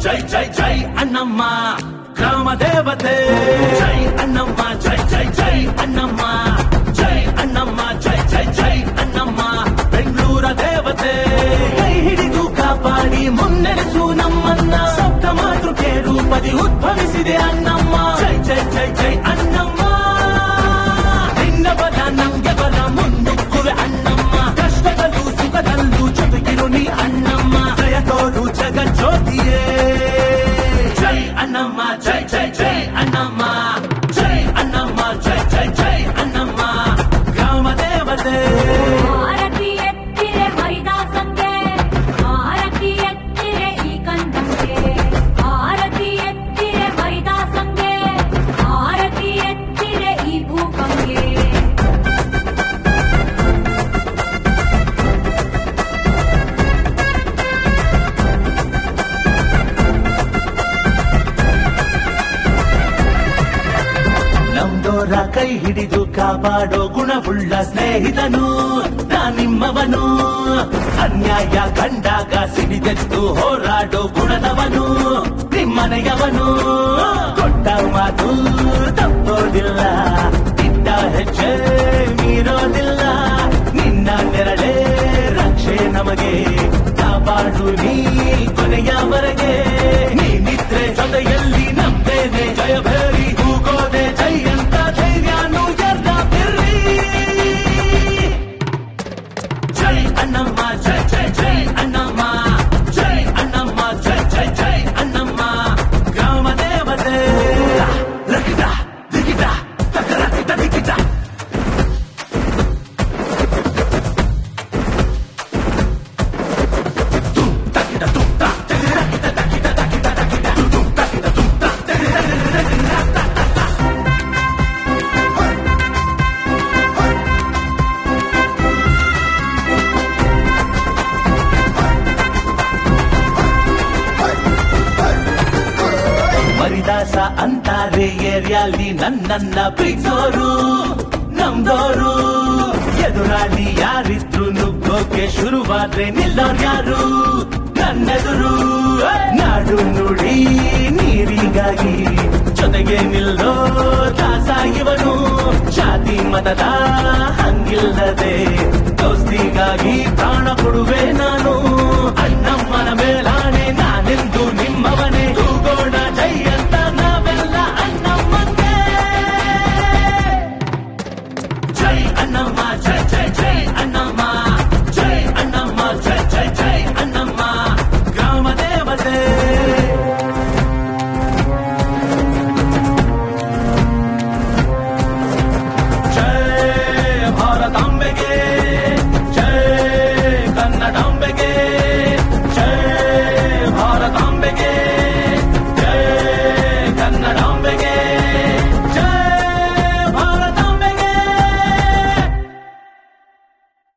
ಜೈ ಜೈ ಜೈ ಅಣ್ಣಮ್ಮ ಗ್ರಾಮ ದೇವತೆ ಜೈ ಅಣ್ಣಮ್ಮ ಜೈ ಜೈ ಜೈ ಅಣ್ಣಮ್ಮ ಜೈ ಅಣ್ಣಮ್ಮ ಜೈ ಜೈ ಜೈ ಅಣ್ಣಮ್ಮ ಬೆಂಗಳೂರ ದೇವತೆ ಕೈ ಹಿಡಿದು ಕಾಪಾಡಿ ಮುನ್ನಡೆಸು ನಮ್ಮನ್ನ ಸಪ್ತ ಮಾತೃಕೆ ರೂಪದಿ ಉದ್ಭವಿಸಿದೆ ಅಣ್ಣಮ್ಮ ಜೈ ಜೈ ಜೈ ಜೈ ಅಣ್ಣಮ್ಮ ನಿನ್ನ ಬಲ ನಮ್ಗೆ ಬಲ ಮುಂದುಕ್ಕುವೆ ಅಣ್ಣಮ್ಮ ಕಷ್ಟದಲ್ಲೂ ಸುಖದಲ್ಲೂ ಜೊತೆಗಿರು ನೀ ಅಣ್ಣಮ್ಮ ಜಯ ತೋರು ಜಗಜ್ಯೋತಿಯೇ ಜೈ ಅಣ್ಣಮ್ಮ ಜೈ ಜೈ ಜೈ ಅಣ್ಣಮ್ಮ ಜೈ ಅಣ್ಣಮ್ಮ ಜೈ ಜೈ ಜೈ ಅಣ್ಣಮ್ಮ ಗ್ರಾಮ ದೇವತೆ ಆರತಿ ಎತ್ತಿರೆ ಹರಿದಾಸಂಗೆ ಆರತಿ ಎತ್ತಿರೆ ಈ ಕಂದಂಗೆ ಆರತಿ ಎತ್ತಿರೆ ಹರಿದಾಸಂಗೆ ಆರತಿ ಎತ್ತಿರೆ ಈ ಭೂಕಂಗೆ ನಮ್ದೋರ ಕೈ ಹಿಡಿದು ಕಾಪಾಡೋ ಗುಣವುಳ್ಳ ಸ್ನೇಹಿತನು ನಾ ನಿಮ್ಮವನು ಅನ್ಯಾಯ ಕಂಡಾಗ ಸಿಡಿದೆದ್ದು ಹೋರಾಡೋ ಗುಣದವನು ನಿಮ್ಮನೆಯವನು ಕೊಟ್ಟ ಮಾತು ತಪ್ಪೋದಿಲ್ಲ ಇಟ್ಟ ಹೆಜ್ಜೆ ಮೀರೋದಿಲ್ಲ ನಿನ್ನ ನೆರಳೇ ರಕ್ಷೆ ನಮಗೆ ಕಾಪಾಡು ನೀ ಕೊನೆಯವರೆಗೆ ನೀ ನಿದ್ರೆ ಜೊತೆಯಲ್ಲಿ ನಮ್ದೇನೆ ಜಯ ಭೇರಿ ಕೂಗೋದೆ ಜೈ ಅಂತ ಧೈರ್ಯನು ಎಲ್ಲ ಬಿರ್ರಿ ಜೈ ಅಣ್ಣಮ್ಮ ಜೈ ಜೈ ಜೈ ಅಣ್ಣಮ್ಮ ಜೈ ಅಣ್ಣಮ್ಮ ಜೈ ಜೈ ಜೈ ಅಣ್ಣಮ್ಮ ಗ್ರಾಮ ದೇವತೆ ರಕಿಟ ದಿಗಿಟ ತಕರಕಿಟ ದಿಗಿಟ ಮರಿದಾಸ ಅಂತಾರೆ ಏರಿಯಲ್ಲಿ ನನ್ನನ್ನ ಪ್ರೀತಿಸೋರು ನಮ್ದೋರು ಎದುರಾಳಿ ಯಾರಿದ್ರು ನುಗ್ಗೋಕೆ ಶುರುವಾದ್ರೆ ನಿಲ್ಲೋರ್ ಯಾರು ನನ್ನೆದುರು ನಾಡು ನುಡಿ ನೀರಿಗಾಗಿ ಜೊತೆಗೆ ನಿಲ್ಲೋ ದಾಸ ಇವನು ಜಾತಿ ಮತದ ಹಂಗಿಲ್ಲದೆ ದೋಸ್ತಿಗಾಗಿ ಪ್ರಾಣ ಕೊಡುವೆ